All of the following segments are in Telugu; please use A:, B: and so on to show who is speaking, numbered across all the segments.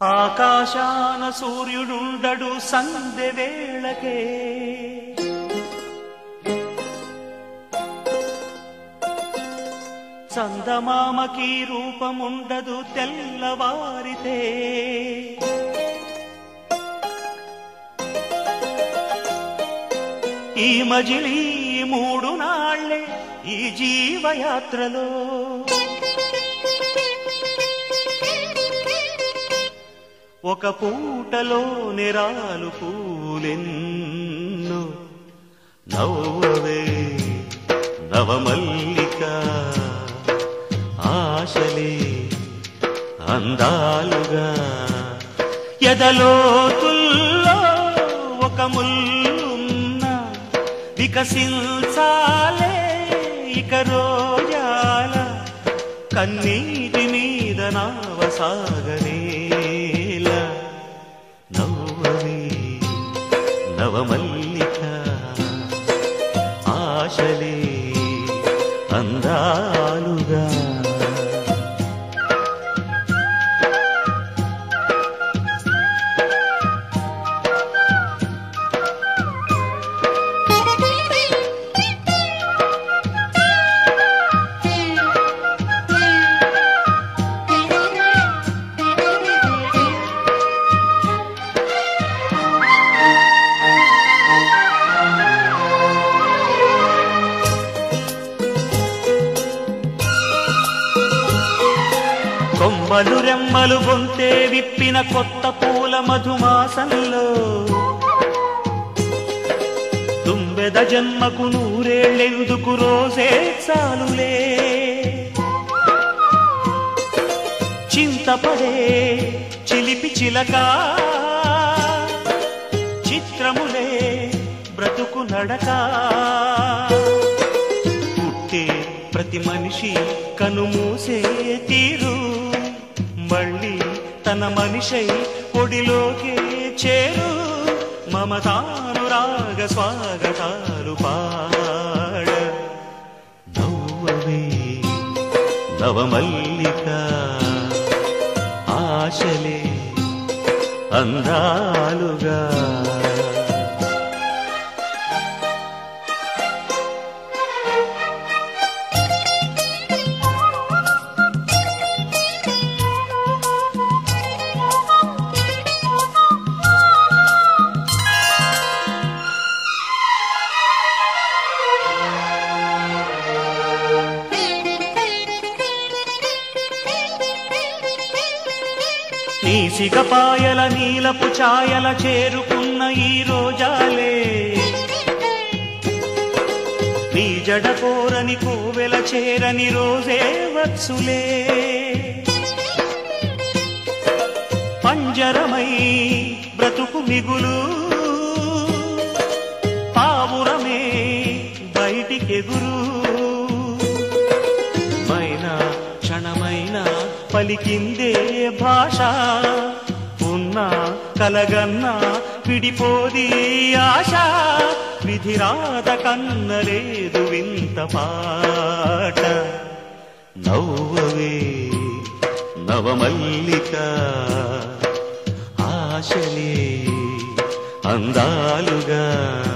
A: ఆకాశాన సూర్యుడుండడు సందె వేళకే చందమామకి రూపముండదు తెల్లవారితే ఈ మజిలీ మూడు నాళ్లే ఈ జీవయాత్రలో ఒక పూటలో నిరాలు పూలెన్ను నవ్వవే నవమల్లిక ఆశలే అందాలుగా ఎదలోతుల్లో ఒక ముల్లున్న వికసించాలే ఇక రోజాల కన్నీటి మీద నావసాగనేల నవ్వవే నవమల్లిక ఆశలే అందాలుగా కొమ్మలు రెమ్మలు గొంతే విప్పిన కొత్త పూల మధుమాసంలో తుంబెద జన్మకు నూరేళ్ళెందుకు రోజే చాలులే చింతపడే చిలిపి చిలక చిత్రములే బ్రతుకు నడక పుట్టే ప్రతి మనిషి కనుమూసే తీరు మళ్ళీ తన మనిషై ఒడిలోకే చేరు మమతానురాగ స్వాగతాలు పాడ నవ్వవే నవమల్లిక ఆశలే అందాలుగా నీ సిగపాయల నీలపు ఛాయల చేరుకున్న ఈ రోజాలే నీ జడ కోరని కోవెల చేరని రోజే వత్సులే పంజరమై బ్రతుకు మిగులు పావురమే బయటికెగురు మైనా క్షణమైన పలికిందే భాష ఉన్నా కలగన్నా విడిపోది ఆశ విధిరాత కన్నలేదు వింత పాట నవ్వవే నవమల్లిక ఆశలే అందాలుగా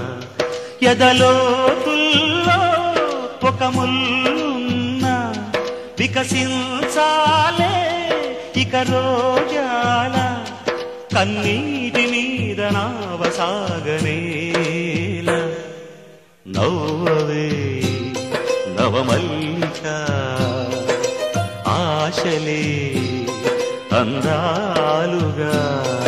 A: ఎదలోతుల్లో ఒక ముల్లున్న వికసించాలే ఇక రోజాల కన్నీటి మీద నావసాగనేల నవ్వవే నవమల్లిక ఆశలే అందాలుగా